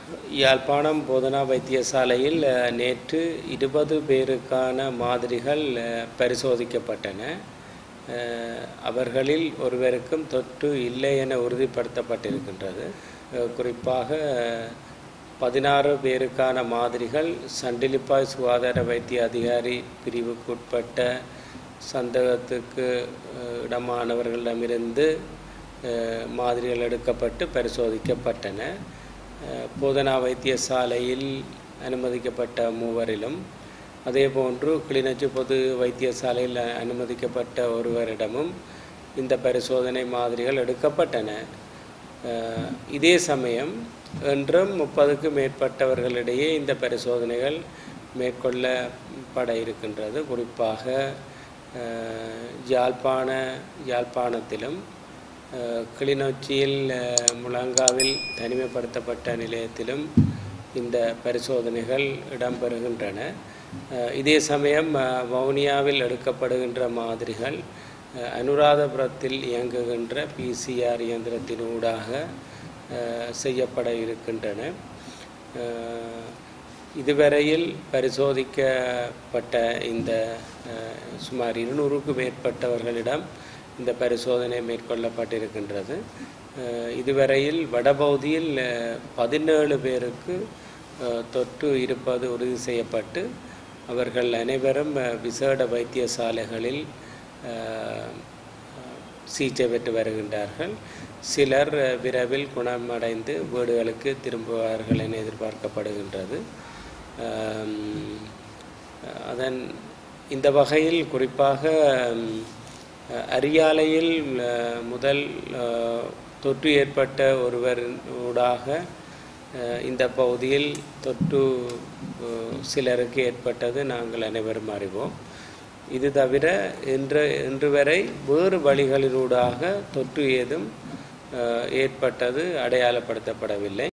யாழ்ப்பாணம் போதனா வைத்தியசாலையில் அஹ், நேற்று இருபது பேருக்கான மாதிரிகள் அஹ், பரிசோதிக்கப்பட்டன அஹ், அவர்களில் ஒருவருக்கும் தொற்று இல்லை என உறுதிப்படுத்தப்பட்டிருக்கின்றது அஹ், குறிப்பாக பதினாறு பேருக்கான மாதிரிகள் சண்டிலிப்பாய் சுகாதார வைத்திய அதிகாரி பிரிவுக்குட்பட்ட சந்தேகத்துக்கு அஹ், இடமானவர்களிடமிருந்து அஹ், மாதிரிகள் எடுக்கப்பட்டு பரிசோதிக்கப்பட்டன அஹ், போதனா வைத்தியசாலையில் அனுமதிக்கப்பட்ட மூவரிலும் அதேபோன்று கிளிநொச்சி பொது வைத்தியசாலையில் அ- அனுமதிக்கப்பட்ட ஒருவரிடமும் இந்த பரிசோதனை மாதிரிகள் எடுக்கப்பட்டன அஹ், இதே சமயம் என்றும் முப்பதுக்கும் மேற்பட்டவர்களிடையே இந்த பரிசோதனைகள் மேற்கொள்ளப்பட இருக்கின்றது குறிப்பாக அஹ், யாழ்ப்பாண யாழ்ப்பாணத்திலும் அஹ், கிளிநொச்சியில் அஹ், முழங்காவில் தனிமைப்படுத்தப்பட்ட நிலையத்திலும் இந்த பரிசோதனைகள் இடம்பெறுகின்றன அஹ், இதே சமயம் அஹ், வவுனியாவில் எடுக்கப்படுகின்ற மாதிரிகள் அஹ், அனுராதபுரத்தில் இயங்குகின்ற பிசிஆர் இயந்திரத்தினூடாக அஹ், செய்யப்பட இருக்கின்றன அஹ், இதுவரையில் பரிசோதிக்கப்பட்ட இந்த அஹ், சுமார் இருநூறுக்கும் மேற்பட்டவர்களிடம் இந்த பரிசோதனை மேற்கொள்ளப்பட்டிருக்கின்றது அஹ், இதுவரையில் வடபகுதியில் அஹ், பதினேழு பேருக்கு அஹ், தொற்று இருப்பது உறுதி செய்யப்பட்டு அவர்கள் அனைவரும் அஹ், விசேட வைத்தியசாலைகளில் அஹ், சிகிச்சை பெற்று வருகின்றார்கள் சிலர் அஹ், விரைவில் குணமடைந்து வீடுகளுக்கு திரும்புவார்கள் என எதிர்பார்க்கப்படுகின்றது ஆம், அதன் இந்த வகையில் குறிப்பாக ம், அஹ், அரியாலையில் அஹ், முதல் அஹ், தொற்று ஏற்பட்ட ஒருவர் ஊடாக அஹ், இந்த பகுதியில் தொற்று அஹ், சிலருக்கு ஏற்பட்டது நாங்கள் அனைவரும் அறிவோம் இது தவிர இன்று இன்று வரை வேறு வழிகளினூடாக தொற்று ஏதும் அஹ், ஏற்பட்டது அடையாளப்படுத்தப்படவில்லை